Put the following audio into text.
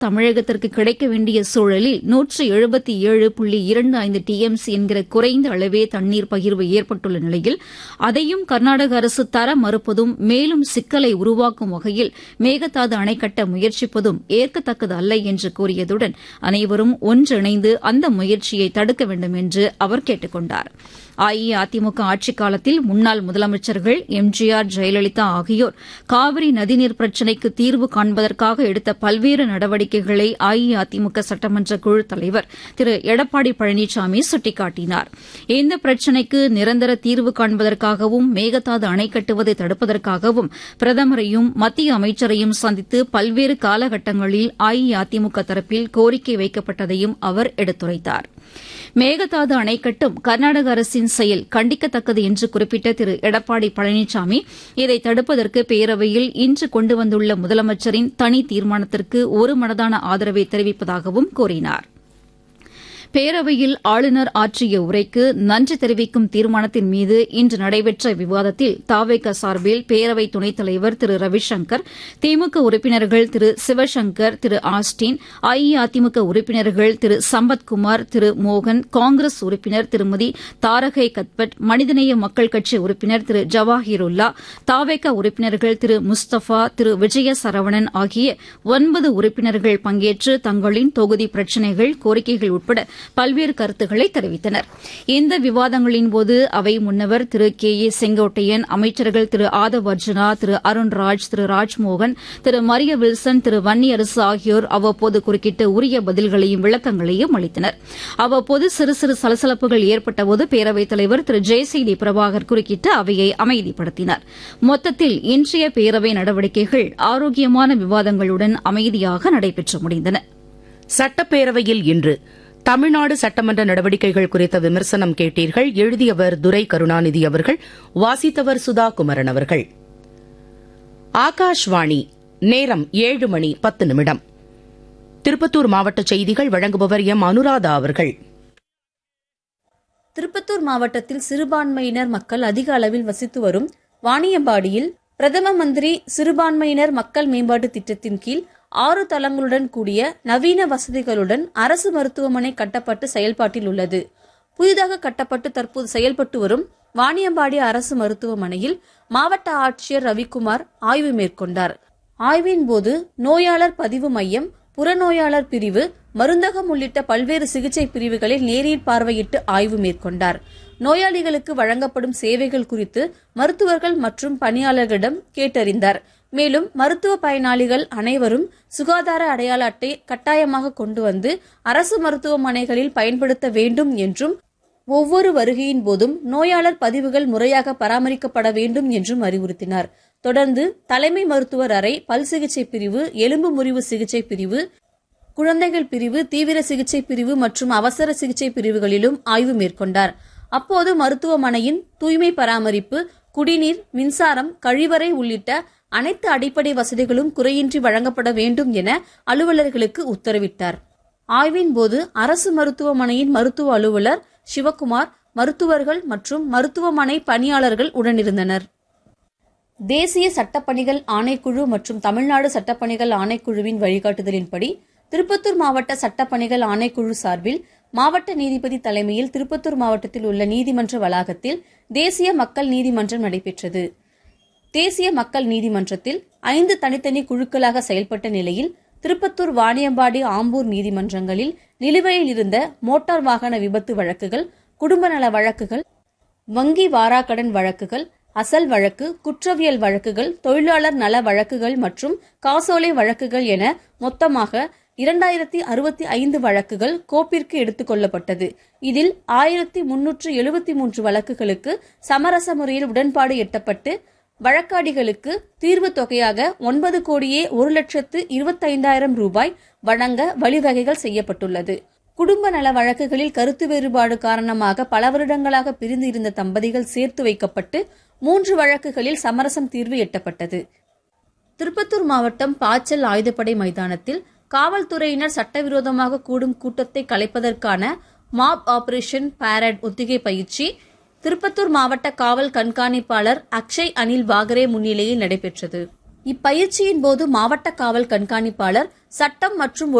தமிழகத்திற்கு கிடைக்க வேண்டிய சூழலில் நூற்று எழுபத்தி ஏழு புள்ளி இரண்டு ஐந்து டிஎம்சி என்கிற குறைந்த அளவே தண்ணீர் பகிர்வு ஏற்பட்டுள்ள நிலையில் அதையும் கர்நாடக அரசு தர மறுப்பதும் மேலும் சிக்கலை உருவாக்கும் வகையில் மேகதாது அணை கட்ட முயற்சிப்பதும் ஏற்கத்தக்கது அல்ல என்று கூறியதுடன் அனைவரும் ஒன்றிணைந்து அந்த முயற்சியை தடுக்க வேண்டும் என்று அவர் கேட்டுக் கொண்டார் அஇஅதிமுக ஆட்சிக் காலத்தில் முன்னாள் முதலமைச்சர்கள் எம்ஜிஆர் ஜெயலலிதா ஆகியோர் காவிரி நதிநீர் பிரச்சினைக்கு தீர்வு காண்பதற்காக எடுத்த பல்வேறு நடவடிக்கைகளை அஇஅதிமுக சட்டமன்ற குழு தலைவர் திரு எடப்பாடி பழனிசாமி சுட்டிக்காட்டினார் இந்த பிரச்சினைக்கு நிரந்தர தீர்வு காண்பதற்காகவும் மேகதாது அணை கட்டுவதை தடுப்பதற்காகவும் பிரதமரையும் மத்திய அமைச்சரையும் சந்தித்து பல்வேறு காலகட்டங்களில் அஇஅதிமுக தரப்பில் கோரிக்கை வைக்கப்பட்டதையும் அவர் எடுத்துரைத்தார் மேகதாது அணை கட்டும் கர்நாடக அரசின் செயல் கண்டிக்கத்தக்கது என்று குறிப்பிட்ட திரு எடப்பாடி பழனிசாமி இதை தடுப்பதற்கு பேரவையில் இன்று கொண்டு வந்துள்ள முதலமைச்சரின் தனி தீர்மானத்திற்கு ஒருமனதான ஆதரவை தெரிவிப்பதாகவும் கூறினார் பேரவையில் ஆளுநர் ஆற்றிய உரைக்கு நன்றி தெரிவிக்கும் தீர்மானத்தின் மீது இன்று நடைபெற்ற விவாதத்தில் தாவேக சார்பில் பேரவை துணைத் தலைவர் திரு ரவிசங்கர் திமுக உறுப்பினர்கள் திரு சிவசங்கர் திரு ஆஸ்டின் அஇஅதிமுக உறுப்பினர்கள் திரு சம்பத்குமார் திரு மோகன் காங்கிரஸ் உறுப்பினர் திருமதி தாரகை கத்பட் மனிதநேய மக்கள் கட்சி உறுப்பினர் திரு ஜவாஹிருல்லா தாவேக உறுப்பினர்கள் திரு முஸ்தபா திரு விஜய சரவணன் ஆகிய ஒன்பது உறுப்பினர்கள் பங்கேற்று தங்களின் தொகுதி பிரச்சினைகள் கோரிக்கைகள் உட்பட பல்வேறு கருத்துக்களை தெரிவித்தனர் இந்த விவாதங்களின்போது அவை முன்னவர் திரு கே ஏ செங்கோட்டையன் அமைச்சர்கள் திரு ஆதவ் அர்ஜுனா திரு அருண்ராஜ் திரு ராஜ்மோகன் திரு மரிய வில்சன் திரு வன்னியரசு ஆகியோர் அவ்வப்போது குறுக்கிட்டு உரிய பதில்களையும் விளக்கங்களையும் அளித்தனர் அவ்வப்போது சிறு சிறு சலசலப்புகள் ஏற்பட்டபோது பேரவைத் தலைவர் திரு ஜெயசெய்தி பிரபாகர் குறுக்கிட்டு அவையை அமைதிப்படுத்தினார் மொத்தத்தில் இன்றைய பேரவை நடவடிக்கைகள் ஆரோக்கியமான விவாதங்களுடன் அமைதியாக நடைபெற்று முடிந்தன சட்டப்பேரவையில் இன்று தமிழ்நாடு சட்டமன்ற நடவடிக்கைகள் குறித்த விமர்சனம் கேட்டீர்கள் எழுதியவர் துரை கருணாநிதி அவர்கள் வாசித்தவர் சுதா குமரன் அவர்கள் ஆகாஷ்வாணி நேரம் ஏழு மணி பத்து நிமிடம் திருப்பத்தூர் மாவட்ட செய்திகள் வழங்குபவர் எம் அனுராதா அவர்கள் திருப்பத்தூர் மாவட்டத்தில் சிறுபான்மையினர் மக்கள் அதிக அளவில் வசித்து வரும் வாணியம்பாடியில் பிரதம மந்திரி சிறுபான்மையினர் மக்கள் மேம்பாட்டு திட்டத்தின் கீழ் ஆறு தளங்களுடன் கூடிய நவீன வசதிகளுடன் அரசு மருத்துவமனை கட்டப்பட்டு செயல்பாட்டில் உள்ளது புதிதாக கட்டப்பட்டு தற்போது செயல்பட்டு வரும் வாணியம்பாடி அரசு மருத்துவமனையில் மாவட்ட ஆட்சியர் ரவிக்குமார் ஆய்வு மேற்கொண்டார் ஆய்வின் போது நோயாளர் பதிவு மையம் புறநோயாளர் பிரிவு மருந்தகம் உள்ளிட்ட பல்வேறு சிகிச்சை பிரிவுகளில் நேரில் பார்வையிட்டு ஆய்வு மேற்கொண்டார் நோயாளிகளுக்கு வழங்கப்படும் சேவைகள் குறித்து மருத்துவர்கள் மற்றும் பணியாளர்களிடம் கேட்டறிந்தார் மேலும் மருத்துவ பயனாளிகள் அனைவரும் சுகாதார அடையாள அட்டை கட்டாயமாக கொண்டு வந்து அரசு மருத்துவமனைகளில் பயன்படுத்த வேண்டும் என்றும் ஒவ்வொரு வருகையின் போதும் நோயாளர் பதிவுகள் முறையாக பராமரிக்கப்பட வேண்டும் என்றும் அறிவுறுத்தினார் தொடர்ந்து தலைமை மருத்துவர் அறை பல் சிகிச்சை பிரிவு எலும்பு முறிவு சிகிச்சை பிரிவு குழந்தைகள் பிரிவு தீவிர சிகிச்சை பிரிவு மற்றும் அவசர சிகிச்சை பிரிவுகளிலும் ஆய்வு மேற்கொண்டார் அப்போது மருத்துவமனையின் தூய்மை பராமரிப்பு குடிநீர் மின்சாரம் கழிவறை உள்ளிட்ட அனைத்து அடிப்படை வசதிகளும் குறையின்றி வழங்கப்பட வேண்டும் என அலுவலர்களுக்கு உத்தரவிட்டார் ஆய்வின் போது அரசு மருத்துவமனையின் மருத்துவ அலுவலர் சிவக்குமார் மருத்துவர்கள் மற்றும் மருத்துவமனை பணியாளர்கள் உடனிருந்தனர் தேசிய சட்டப்பணிகள் ஆணைக்குழு மற்றும் தமிழ்நாடு சட்டப்பணிகள் ஆணைக்குழுவின் வழிகாட்டுதலின்படி திருப்பத்தூர் மாவட்ட சட்டப்பணிகள் ஆணைக்குழு சார்பில் மாவட்ட நீதிபதி தலைமையில் திருப்பத்தூர் மாவட்டத்தில் உள்ள நீதிமன்ற வளாகத்தில் தேசிய மக்கள் நீதிமன்றம் நடைபெற்றது தேசிய மக்கள் நீதிமன்றத்தில் ஐந்து தனித்தனி குழுக்களாக செயல்பட்ட நிலையில் திருப்பத்தூர் வாணியம்பாடி ஆம்பூர் நீதிமன்றங்களில் நிலுவையில் இருந்த மோட்டார் வாகன விபத்து வழக்குகள் குடும்ப நல வழக்குகள் வங்கி வாராக்கடன் வழக்குகள் அசல் வழக்கு குற்றவியல் வழக்குகள் தொழிலாளர் நல வழக்குகள் மற்றும் காசோலை வழக்குகள் என மொத்தமாக இரண்டாயிரத்தி அறுபத்தி ஐந்து வழக்குகள் கோப்பிற்கு எடுத்துக் கொள்ளப்பட்டது இதில் ஆயிரத்தி முன்னூற்று எழுபத்தி மூன்று வழக்குகளுக்கு சமரச முறையில் உடன்பாடு எட்டப்பட்டு வழக்காடிகளுக்கு தீர்வு தொகையாக ஒன்பது கோடியே ஒரு லட்சத்து இருபத்தைந்தாயிரம் ரூபாய் வழங்க வழிவகைகள் செய்யப்பட்டுள்ளது குடும்ப நல வழக்குகளில் கருத்து வேறுபாடு காரணமாக பல வருடங்களாக பிரிந்து இருந்த தம்பதிகள் சேர்த்து வைக்கப்பட்டு மூன்று வழக்குகளில் சமரசம் தீர்வு எட்டப்பட்டது திருப்பத்தூர் மாவட்டம் பாச்சல் ஆயுதப்படை மைதானத்தில் காவல்துறையினர் சட்டவிரோதமாக கூடும் கூட்டத்தை கலைப்பதற்கான மாப் ஆபரேஷன் பாரட் ஒத்திகை பயிற்சி திருப்பத்தூர் மாவட்ட காவல் கண்காணிப்பாளர் அக்ஷய் அனில் வாகரே முன்னிலையில் நடைபெற்றது இப்பயிற்சியின் போது மாவட்ட காவல் கண்காணிப்பாளர் சட்டம் மற்றும்